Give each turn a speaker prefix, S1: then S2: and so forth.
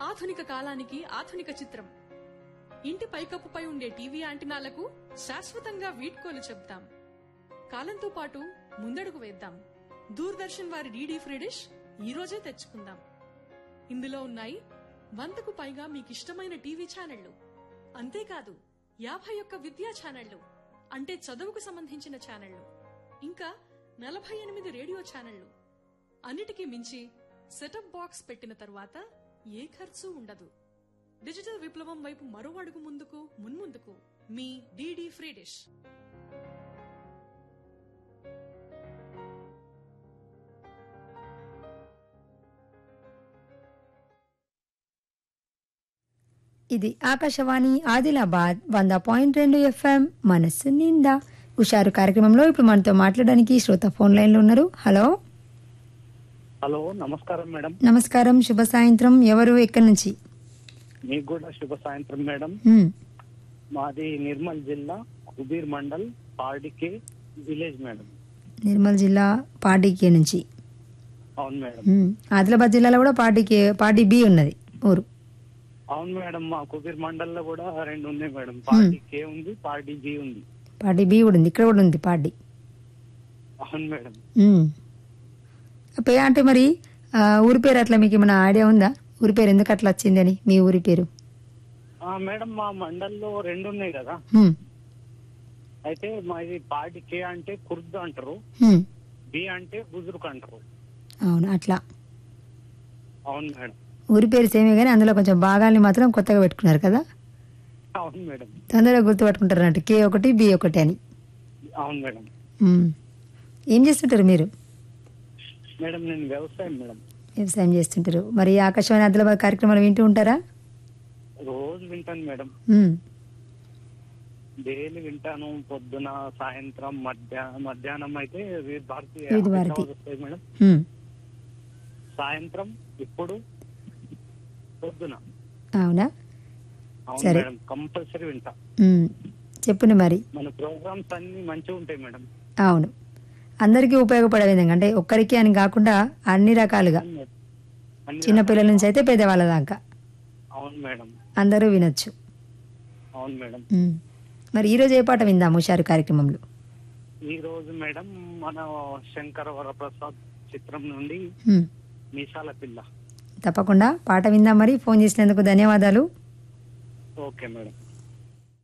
S1: ఆధునిక కాలానికి ఆధునిక చిత్రం ఇంటి పైకప్పుపై ఉండే టీవీ యాంటినాలకు శాశ్వతంగా వీడ్కోలు చెప్తాం కాలంతో పాటు ముందడుగు వేద్దాం దూరదర్శన్ వారి డీడీ ఫ్రీ డిష్ ఈ రోజే తెచ్చుకుందాం ఇందులో ఉన్నాయి వందకు పైగా మీకిష్టమైన టీవీ ఛానళ్లు అంతేకాదు యాభై ఒక్క విద్యా ఛానళ్లు అంటే చదువుకు సంబంధించిన ఛానళ్లు ఇంకా నలభై ఎనిమిది రేడియో ఛానళ్లు అన్నిటికీ మించి సెటప్ బాక్స్ పెట్టిన తర్వాత ఏ ఖర్చు ఉండదు డిజిటల్ విప్లవం వైపు మరో అడుగు ముందుకు మున్ముందుకు మీ డీడీ ఫ్రీ డిష్
S2: ఇది ఆకాశవాణి ఆదిలాబాద్ వంద పాయింట్ రెండు ఎఫ్ఎం మనస్సు నిండా హుషారు కార్యక్రమంలో ఇప్పుడు మనతో మాట్లాడడానికి శ్రోత ఫోన్ లైన్లో ఉన్నారు హలో
S3: హలో నమస్కారం మేడం
S2: నమస్కారం శుభ సాయంత్రం ఎవరు ఎక్కడి నుంచి
S3: మీకు కూడా శుభ సాయంత్రం మేడం
S2: ఉమ్,
S3: మాది నిర్మల్ జిల్లా కుబీర్ మండల్ పాడికే విలేజ్ మేడం
S2: నిర్మల్ జిల్లా పార్టీకే నుంచి
S3: అవును మేడం
S2: ఉమ్, ఆదిలాబాద్ జిల్లాలో కూడా పార్టీకే పార్టీ బి ఉన్నది ఊరు
S3: అవును మేడం మా కుబీర్ మండల్లో కూడా రెండు ఉన్నాయి మేడం పార్టీ కే ఉంది పార్టీ జి ఉంది
S2: పార్టీ బి కూడా ఉంది ఇక్కడ కూడా ఉంది పార్టీ
S3: అవును మేడం
S2: ఉమ్. పే అంటే మరి ఆ, ఊరి పేరు అట్లా మీకు ఏమైనా ఐడియా ఉందా ఊరి పేరు ఎందుకు అట్లా వచ్చింది అని మీ ఊరి పేరు
S3: ఆ మేడం మా మండల్లో రెండు ఉన్నాయి కదా
S2: ఉమ్,
S3: అయితే మాది పార్టీ కే అంటే కుర్ద్ అంటారు
S2: ఉమ్.
S3: బి అంటే బుజుర్గ్ అంటారు
S2: అవును అట్లా
S3: అవును మేడం
S2: ఊరి పేరు సేమే కానీ అందులో కొంచెం భాగాల్ని మాత్రం కొత్తగా పెట్టుకున్నారు కదా
S3: అవును మేడం
S2: తొందరగా గుర్తుపట్టుకుంటారు అన్నట్టు కే ఒకటి బి ఒకటి అని
S3: అవును మేడం
S2: ఉమ్. ఏం చేస్తుంటారు మీరు
S3: మేడం నేను వ్యవసాయం మేడం
S2: వ్యవసాయం చేస్తుంటారు మరి ఆకాశవాణి ఆదిలాబాద్ కార్యక్రమాలు వింటూ ఉంటారా
S3: రోజు వింటాను మేడం
S2: ఉమ్.
S3: డైలీ వింటాను పొద్దున సాయంత్రం మధ్య మధ్యాహ్నం అయితే వివిధ భారతి
S2: వివిధ భారతి.
S3: వస్తాయి మేడం
S2: ఉమ్.
S3: సాయంత్రం ఇప్పుడు పొద్దున
S2: అవునా
S3: అవును
S2: సరే.
S3: మేడం కంపల్సరీ వింటా
S2: ఉమ్. చెప్పండి మరి
S3: మన ప్రోగ్రామ్స్ అన్ని మంచిగా ఉంటాయి మేడం
S2: అవును అందరికీ ఉపయోగపడే విధంగా అంటే ఒక్కరికి అని కాకుండా అన్ని రకాలుగా
S3: అన్ని- అన్ని
S2: చిన్నపిల్లల నుంచి అయితే పెద్దవాళ్ళ దాకా
S3: అవును మేడం
S2: అందరూ వినొచ్చు
S3: అవును మేడం
S2: ఉమ్. మరి ఈరోజు ఏ పాట విందాం హుషారు కార్యక్రమంలో
S3: ఈ రోజు మేడం మన శంకర వరప్రసాద్ చిత్రం నుండి
S2: ఉమ్.
S3: మీసాల పిల్ల
S2: తప్పకుండా పాట విందాం మరి ఫోన్ చేసినందుకు ధన్యవాదాలు
S3: ఓకే మేడం